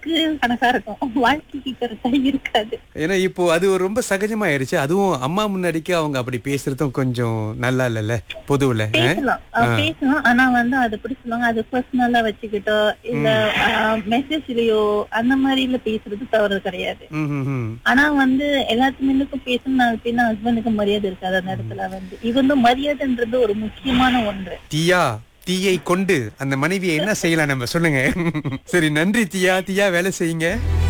பேருக்கு கணக்கா இருக்கும் வாழ்க்கைக்கு கரெக்டா இருக்காது ஏன்னா இப்போ அது ஒரு ரொம்ப சகஜமாயிருச்சு அதுவும் அம்மா முன்னாடிக்கு அவங்க அப்படி பேசுறதும் கொஞ்சம் நல்லா இல்லல்ல பொதுவுல ஆ? பேசலாம் அஹ் பேசலாம் ஆனா வந்து அது எப்படி சொல்லுவாங்க அது பர்சனலா வச்சுக்கிட்டோ இல்ல மெசேஜ்லயோ அந்த மாதிரில பேசுறது தவறு கிடையாது ம், ம், ம். ஆனா வந்து எல்லாத்துக்கும் பேசணும் நாலு பின்ன ஹஸ்பண்டுக்கு மரியாதை இருக்காது அந்த இடத்துல வந்து இவங்க மரியாதைன்றது ஒரு முக்கியமான ஒன்று தீயா தீயை கொண்டு அந்த மனைவியை என்ன செய்யலாம் நம்ம சொல்லுங்க சரி நன்றி தீயா தீயா வேலை செய்யுங்க